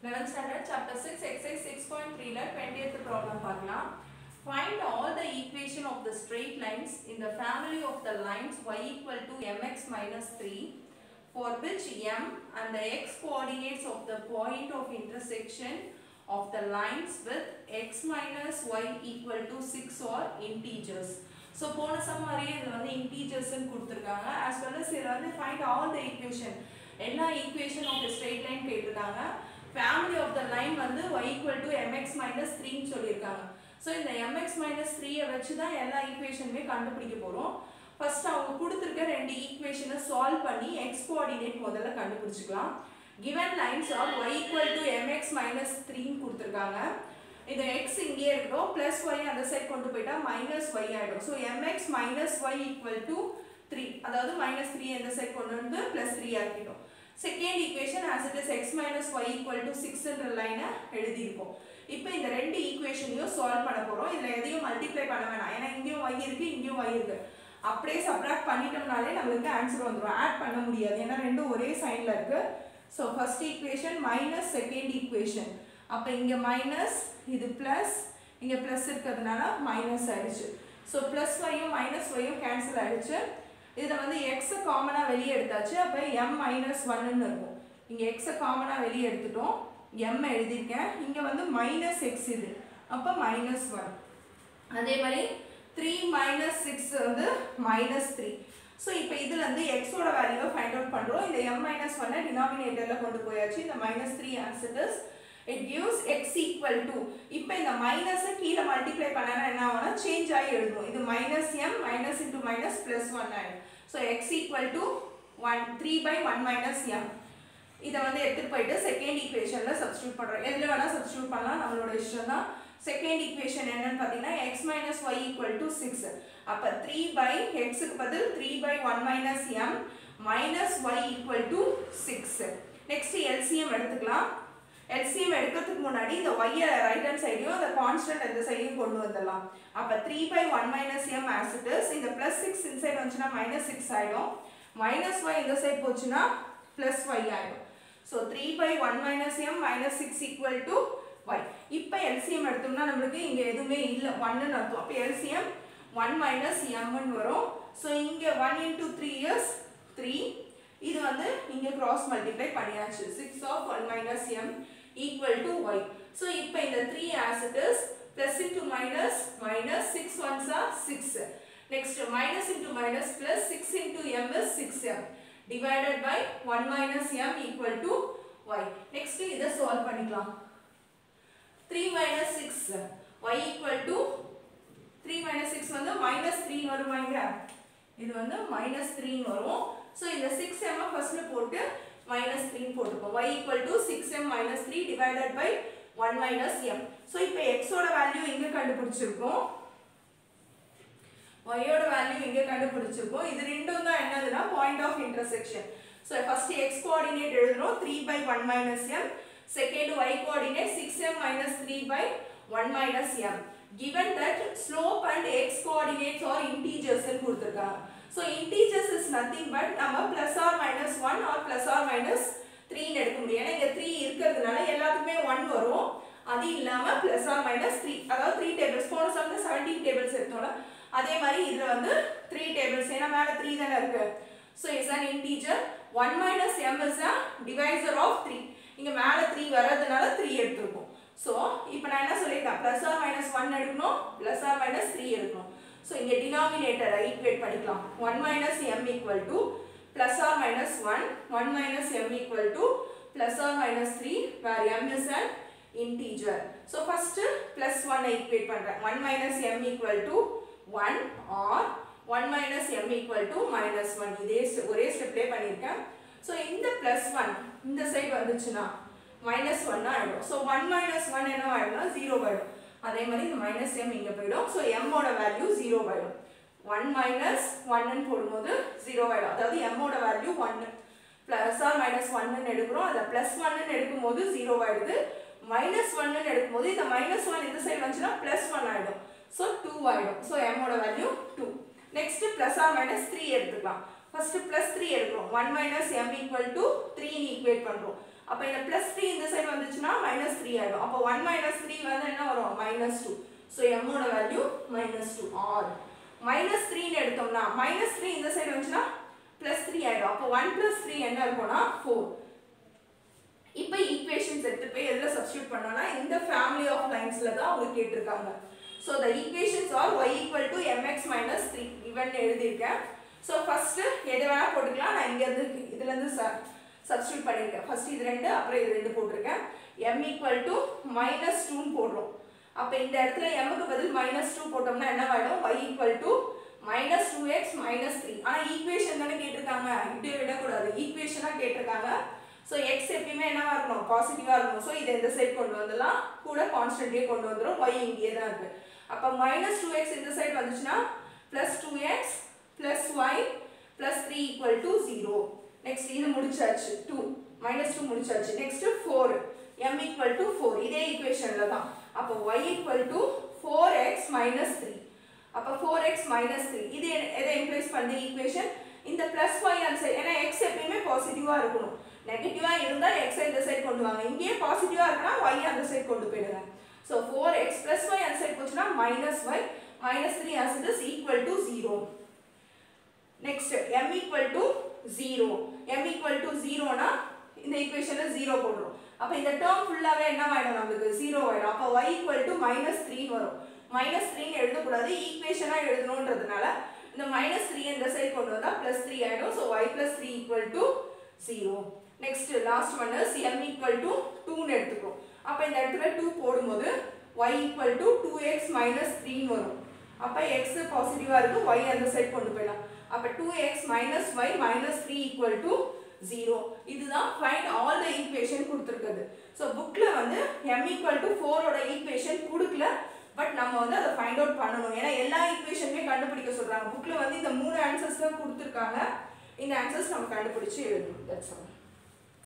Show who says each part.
Speaker 1: 11th standard chapter 6 exercise 6.3 ல 20th problem பார்க்கலாம் find all the equation of the straight lines in the family of the lines y equal to mx minus 3 for which m and the x coordinates of the point of intersection of the lines with x minus y equal to 6 are integers so போன sum மாதிரியே இதில் வந்து இன்டீஜர்ஸ்ன்னு கொடுத்துருக்காங்க as well as இதில் வந்து find all the equation எல்லா equation of straight line கேட்டிருக்காங்க family of the line வந்து y equal to mx minus 3 சொல்லியிருக்காங்க ஸோ இந்த mx minus 3 வச்சு தான் எல்லா ஈக்குவேஷனுமே கண்டுபிடிக்க போகிறோம் ஃபர்ஸ்ட் அவங்க கொடுத்துருக்க ரெண்டு ஈக்குவேஷனை சால்வ் பண்ணி எக்ஸ் கோஆர்டினேட் முதல்ல கண்டுபிடிச்சிக்கலாம் given lines are y equal to mx minus 3 கொடுத்துருக்காங்க இது x இங்கே இருக்கட்டும் ப்ளஸ் ஒய் அந்த சைட் கொண்டு போயிட்டா மைனஸ் ஒய் ஆகிடும் so mx minus y equal to three அதாவது மைனஸ் த்ரீ இந்த சைட் கொண்டு வந்து ப்ளஸ் த்ரீ ஆக்கிட்டோம் second equation as it is x minus y equal to சிக்ஸ்ன்ற லைனை எழுதியிருக்கோம் இப்போ இந்த ரெண்டு ஈக்குவேஷனையும் சால்வ் பண்ண போகிறோம் இதில் எதையும் மல்டிப்ளை பண்ண வேணாம் ஏன்னா இங்கேயும் ஒய் இருக்குது இங்கேயும் ஒய் இருக்குது அப்படியே சப்ராக்ட் பண்ணிட்டோம்னாலே நம்மளுக்கு ஆன்சர் வந்துடும் ஆட் பண்ண முடியாது ஏன்னா ரெண்டும் ஒரே சைனில் இருக்குது so first equation minus second equation அப்போ இங்கே மைனஸ் இது ப்ளஸ் இங்கே ப்ளஸ் இருக்கிறதுனால மைனஸ் ஆயிடுச்சு ஸோ ப்ளஸ் ஒய்யும் மைனஸ் ஒய்யும் கேன்சல் ஆயிடுச்சு இதில் வந்து எக்ஸை காமனாக வெளியே எடுத்தாச்சு அப்போ எம் மைனஸ் ஒன்னு இருக்கும் இங்கே எக்ஸை காமனாக வெளியே எடுத்துட்டோம் எம் எழுதியிருக்கேன் இங்கே வந்து மைனஸ் எக்ஸ் இது அப்போ மைனஸ் ஒன் அதே மாதிரி த்ரீ மைனஸ் சிக்ஸ் வந்து மைனஸ் த்ரீ ஸோ இப்போ இதில் வந்து எக்ஸோட வேல்யூவை ஃபைண்ட் அவுட் பண்ணுறோம் இந்த எம் மைனஸ் ஒன்னை டினாமினேட்டரில் கொண்டு போயாச்சு இந்த minus three answers it gives x equal to இப்போ இந்த மைனஸை கீழே மல்டிப்ளை பண்ணனா என்ன ஆகும்னா சேஞ்ச் ஆகி எழுதும் இது minus m minus into minus plus one ஆகிடும் so x equal to one three by one minus m இதை வந்து எடுத்துகிட்டு போயிட்டு செகண்ட் ஈக்குவேஷனில் சப்ஸ்டியூட் பண்ணுறோம் எதில் வேணால் சப்ஸ்டியூட் பண்ணலாம் நம்மளோட இஷ்டம் தான் செகண்ட் ஈக்குவேஷன் என்னன்னு பார்த்தீங்கன்னா x minus y equal to six அப்போ த்ரீ பை எக்ஸுக்கு பதில் three by one minus m minus y equal to six next LCM எடுத்துக்கலாம் எல்சிஎம் எடுக்கிறதுக்கு முன்னாடி இந்த ஒய்யை ரைட் ஹேண்ட் சைடையும் அந்த கான்ஸ்டன்ட் இந்த சைடையும் கொண்டு வந்துடலாம் அப்போ three by one minus m as it is இந்த ப்ளஸ் சிக்ஸ் இந்த சைடு வந்துச்சுன்னா மைனஸ் சிக்ஸ் ஆகிடும் மைனஸ் ஒய் இந்த சைடு போச்சுன்னா ப்ளஸ் ஒய் ஆகிடும் so three by one minus m minus six equal to y இப்போ எல்சிஎம் எடுத்தோம்னா நம்மளுக்கு இங்கே எதுவுமே இல்லை ஒன்னுன்னு அர்த்தம் அப்போ எல்சிஎம் ஒன் மைனஸ் எம்னு வரும் ஸோ இங்கே one into three years three இது வந்து இங்கே கிராஸ் மல்டிப்ளை பண்ணியாச்சு six of one minus m equal to y so இப்போ இந்த three as it is plus into minus minus six ones or six next minus into minus plus six into m is six m divided by 1 minus m equal to y. Next இதை solve பண்ணிக்கலாம் 3 minus 6 y equal to 3 minus 6 வந்து minus 3 வருவாங்க இது வந்து minus 3 வரும் so இந்த 6m ஃபர்ஸ்ட்ல போட்டு minus 3 போட்டுப்போம் y equal to 6m minus 3 divided by 1 minus m so இப்போ x ஓட வேல்யூ இங்க கண்டுபிடிச்சிருக்கோம் y ஓட வேல்யூ இங்க கண்டுபிடிச்சிருக்கோம் இது ரெண்டும் தான் என்னதுன்னா point of intersection so first x coordinate எழுதுறோம் three by one minus m second y coordinate six m minus three by one minus m given that slope and x coordinates are integers கொடுத்துருக்காங்க so integers is nothing but நம்ம plus or minus one or plus or minus த்ரீன்னு எடுக்க முடியும் ஏன்னா இங்கே three இருக்கிறதுனால எல்லாத்துக்குமே one வரும் அது இல்லாமல் ப்ளஸ் ஆர் மைனஸ் த்ரீ அதாவது த்ரீ டேபிள்ஸ் போன சம்ல செவன்டீன் டேபிள்ஸ் எடுத்தோம்ல அதே மாதிரி இதில் வந்து த்ரீ டேபிள்ஸ் ஏன்னா மேலே த்ரீ தானே இருக்கு so is an integer one minus m is a divisor of three இங்கே மேலே த்ரீ வர்றதுனால த்ரீ எடுத்துருக்கோம் ஸோ இப்போ நான் என்ன சொல்லியிருக்கேன் ப்ளஸ் ஆர் மைனஸ் ஒன் எடுக்கணும் ப்ளஸ் ஆர் மைனஸ் த்ரீ எடுக்கணும் ஸோ இங்கே டினாமினேட்டரை ஈக்குவேட் பண்ணிக்கலாம் one minus m equal to plus or minus one one minus m equal to plus or minus three where m is an integer. So first plus 1 I equate பண்றேன் 1 minus m equal to 1 or 1 minus m equal to minus 1 இதே ஒரே ஸ்டெப்லே பண்ணியிருக்கேன் so இந்த plus 1 இந்த side வந்துச்சுன்னா minus one ஆகிடும் so one minus one என்ன ஆகிடும்னா ஜீரோ ஆகிடும் அதே மாதிரி இந்த மைனஸ் எம் இங்கே போயிடும் ஸோ எம்மோட வேல்யூ ஜீரோ ஆகிடும் ஒன் மைனஸ் ஒன்னு போடும்போது ஜீரோ ஆகிடும் அதாவது எம்மோட வேல்யூ ஒன்று ப்ளஸ் ஆர் மைனஸ் ஒன்னு எடுக்கிறோம் அதில் ப்ளஸ் ஒன்னு எடுக்கும்போது ஜீரோ ஆகிடுது மைனஸ் ஒன்னு எடுக்கும்போது இந்த மைனஸ் ஒன் இந்த சைடு வந்துச்சுன்னா ப்ளஸ் ஒன் ஆகிடும் ஸோ டூ ஆகிடும் ஸோ எம்மோட value two next plus or minus three எடுத்துக்கலாம் ஃபர்ஸ்ட் ப்ளஸ் த்ரீ எடுக்கிறோம் one minus m equal to த்ரீன்னு ஈக்குவேட் பண்ணுறோம் அப்போ இந்த ப்ளஸ் த்ரீ இந்த சைடு வந்துச்சுன்னா த்ரீ ஆகிடும் அப்போ ஒன் மைனஸ் த்ரீ வந்து என்ன வரும் மைனஸ் டூ ஸோ எம்மோட value minus two or minus த்ரீன்னு எடுத்தோம்னா மைனஸ் த்ரீ இந்த சைடு வந்துச்சுன்னா ப்ளஸ் த்ரீ ஆகிடும் அப்போ ஒன் ப்ளஸ் த்ரீ என்ன இருக்கும்னா ஃபோர் இப்போ ஈக்குவேஷன்ஸ் எடுத்து போய் எதில் சப்ஸ்டியூட் பண்ணோம்னா இந்த ஃபேமிலி ஆஃப் லைன்ஸில் தான் அவங்க கேட்டிருக்காங்க so the equations are y equal to m x minus three இவன் எழுதியிருக்கேன் ஸோ ஃபஸ்ட்டு எது வேணால் போட்டுக்கலாம் நான் இங்கேருந்து இதுலேருந்து ச சப்ஸ்டியூட் பண்ணியிருக்கேன் ஃபர்ஸ்ட் இது ரெண்டு அப்புறம் இது ரெண்டு போட்டிருக்கேன் எம் ஈக்குவல் டு மைனஸ் டூன்னு போடுறோம் அப்போ இந்த இடத்துல எம்முக்கு பதில் மைனஸ் டூ போட்டோம்னா என்ன ஆகிடும் y equal to minus two x minus three ஆனால் ஈக்குவேஷன் தானே கேட்டிருக்காங்க இப்படி விடக்கூடாது ஈக்குவேஷனாக கேட்டிருக்காங்க ஸோ எக்ஸ் எப்பயுமே என்னவா இருக்கணும் பாசிட்டிவாக இருக்கணும் ஸோ இதை இந்த சைட் கொண்டு வந்துடலாம் கூட கான்ஸ்டன்டே கொண்டு வந்துடும் ஒய் இங்கேயே தான் இருக்குது அப்போ மைனஸ் டூ எக்ஸ் இந்த சைட் வந்துச்சுன்னா plus two x plus y plus three equal to zero next இது முடிச்சாச்சு டூ மைனஸ் டூ முடிச்சாச்சு next four m equal to four இதே ஈக்குவேஷனில் தான் அப்போ y equal to four x minus three அப்போ ஃபோர் எக்ஸ் மைனஸ் த்ரீ இது எ- எதை இம்ப்ளைஸ் பண்ணுது ஈக்குவேஷன் இந்த ப்ளஸ் ஒய் அந்த சைடு ஏன்னா எக்ஸ் எப்பயுமே பாசிட்டிவாக இருக்கணும் நெகட்டிவாக இருந்தால் எக்ஸை இந்த சைடு கொண்டு வாங்க இங்கேயே பாசிட்டிவாக இருக்குன்னா ஒய் அந்த சைடு கொண்டு போயிடுங்க so four x plus y அந்த சைடு போச்சுன்னா minus y minus three as it is equal to zero next m equal to zero m equal to ஜீரோனா இந்த ஈக்குவேஷனில் ஜீரோ போடுறோம் அப்போ இந்த டேர்ம் ஃபுல்லாகவே என்ன ஆகிடும் நம்மளுக்கு ஜீரோ ஆகிடும் அப்போ ஒய் ஈக்குவல் டு மைனஸ் த்ரீன்னு வரும் மைனஸ் த்ரீன்னு எழுதக்கூடாது ஈக்குவேஷனாக எழுதணுன்றதுனால இந்த மைனஸ் த்ரீ இந்த சைடு கொண்டு வந்தால் ப்ளஸ் த்ரீ ஆகிடும் so y plus three equal to zero next last one is m equal to டூன்னு எடுத்துக்கிறோம் அப்போ இந்த இடத்துல டூ போடும்போது y equal to two x minus த்ரீன்னு வரும் அப்போ எக்ஸ் பாசிட்டிவாக இருக்குது ஒய் அந்த சைடு கொண்டு போயிடலாம் அப்போ two x minus y minus three equal to zero இதுதான் ஃபைண்ட் ஆல் த ஈக்குவேஷன் கொடுத்துருக்குது ஸோ புக்கில் வந்து எம் ஈக்குவல் டு ஃபோரோட ஈக்குவேஷன் கொடுக்கல பட் நம்ம வந்து அதை ஃபைண்ட் அவுட் பண்ணணும் ஏன்னா எல்லா ஈக்குவேஷனுமே கண்டுபிடிக்க சொல்கிறாங்க புக்கில் வந்து இந்த மூணு ஆன்சர்ஸ் தான் கொடுத்துருக்காங்க இந்த ஆன்சர்ஸ் நம்ம கண்டுபிடிச்சி எழுதணும் தட்ஸ் ஆல்